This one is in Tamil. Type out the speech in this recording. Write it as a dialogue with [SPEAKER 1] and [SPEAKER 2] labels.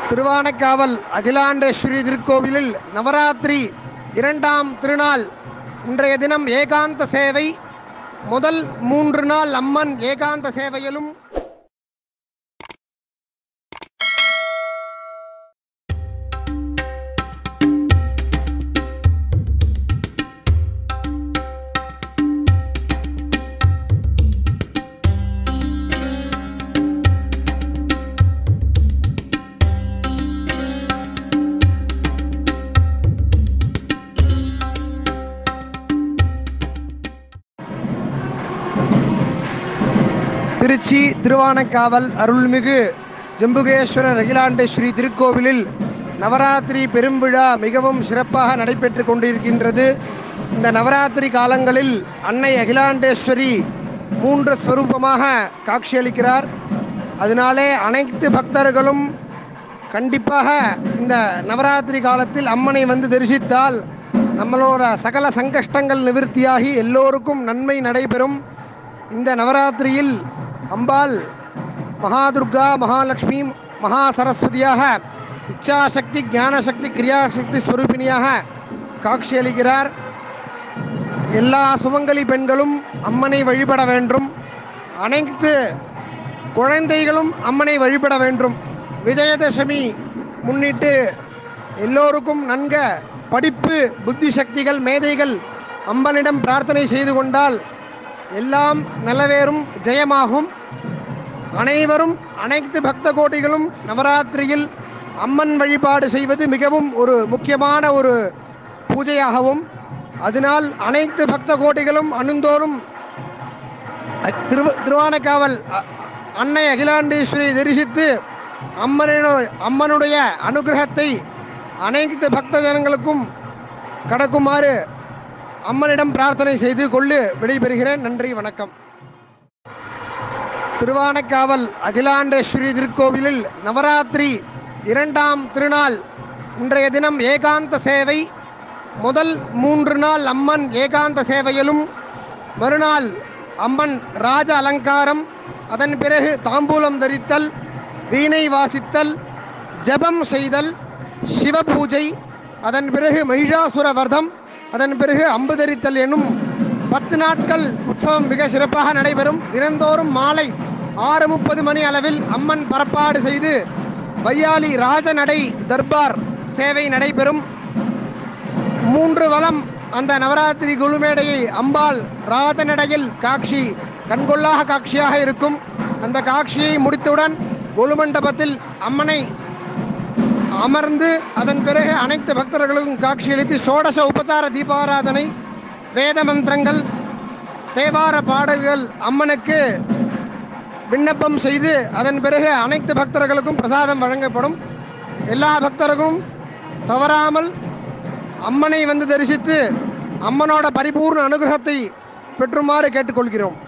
[SPEAKER 1] திருவானைக்காவல் அகிலாண்டேஸ்வரி திருக்கோவிலில் நவராத்திரி இரண்டாம் திருநாள் இன்றைய தினம் ஏகாந்த சேவை முதல் மூன்று நாள் அம்மன் ஏகாந்த சேவையிலும் திருச்சி திருவானைக்காவல் அருள்மிகு ஜம்புகேஸ்வரர் அகிலாண்டேஸ்வரி திருக்கோவிலில் நவராத்திரி பெரும்பிழா மிகவும் சிறப்பாக நடைபெற்று கொண்டிருக்கின்றது இந்த நவராத்திரி காலங்களில் அன்னை அகிலாண்டேஸ்வரி மூன்று ஸ்வரூபமாக காட்சியளிக்கிறார் அதனாலே அனைத்து பக்தர்களும் கண்டிப்பாக இந்த நவராத்திரி காலத்தில் அம்மனை வந்து தரிசித்தால் நம்மளோட சகல சங்கஷ்டங்கள் நிவர்த்தியாகி எல்லோருக்கும் நன்மை நடைபெறும் இந்த நவராத்திரியில் அம்பாள் மகாதுர்கா மகாலட்சுமி மகா சரஸ்வதியாக இச்சாசக்தி ஞானசக்தி கிரியாசக்தி ஸ்வரூபிணியாக காட்சியளிக்கிறார் எல்லா சுமங்கலி பெண்களும் அம்மனை வழிபட வேண்டும் அனைத்து குழந்தைகளும் அம்மனை வழிபட வேண்டும் விஜயதசமி முன்னிட்டு எல்லோருக்கும் நன்க படிப்பு புத்தி சக்திகள் மேதைகள் அம்மனிடம் பிரார்த்தனை செய்து கொண்டால் எல்லாம் நல்லவேறும் ஜெயமாகும் அனைவரும் அனைத்து பக்த கோடிகளும் நவராத்திரியில் அம்மன் வழிபாடு செய்வது மிகவும் ஒரு முக்கியமான ஒரு பூஜையாகவும் அதனால் அனைத்து பக்த கோடிகளும் அணுந்தோறும் திரு திருவானைக்காவல் அ- அன்னை அகிலாண்டேஸ்வரி தரிசித்து அம்மனு அம்மனுடைய அனுகிரகத்தை அனைத்து பக்த ஜனங்களுக்கும் கடக்குமாறு அம்மனிடம் பிரார்த்தனை செய்து கொள்ளு விடைபெறுகிறேன் நன்றி வணக்கம் திருவானைக்காவல் அகிலாண்டேஸ்வரி திருக்கோவிலில் நவராத்திரி இரண்டாம் திருநாள் இன்றைய தினம் ஏகாந்த சேவை முதல் மூன்று நாள் அம்மன் ஏகாந்த சேவையிலும் மறுநாள் அம்மன் ராஜ அலங்காரம் அதன் பிறகு தாம்பூலம் தரித்தல் வீணை வாசித்தல் ஜெபம் செய்தல் சிவ பூஜை அதன் பிறகு மகிஷாசுர வர்தம் அதன் பிறகு அம்பு தரித்தல் எனும் பத்து நாட்கள் உற்சவம் மிக சிறப்பாக நடைபெறும் தினந்தோறும் மாலை ஆறு முப்பது மணி அளவில் அம்மன் பரப்பாடு செய்து வையாலி ராஜநடை தர்பார் சேவை நடைபெறும் மூன்று வளம் அந்த நவராத்திரி குழுமேடையை அம்பாள் ராஜநடையில் காட்சி கண்கொள்ளாக காட்சியாக இருக்கும் அந்த காட்சியை முடித்தவுடன் குழுமண்டபத்தில் அம்மனை அமர்ந்து அதன் பிறகு அனைத்து பக்தர்களுக்கும் காட்சியளித்து சோடச உபசார தீபாராதனை வேத மந்திரங்கள் தேவார பாடல்கள் அம்மனுக்கு விண்ணப்பம் செய்து அதன் பிறகு அனைத்து பக்தர்களுக்கும் பிரசாதம் வழங்கப்படும் எல்லா பக்தர்களும் தவறாமல் அம்மனை வந்து தரிசித்து அம்மனோட பரிபூர்ண அனுகிரகத்தை பெற்றுமாறு கேட்டுக்கொள்கிறோம்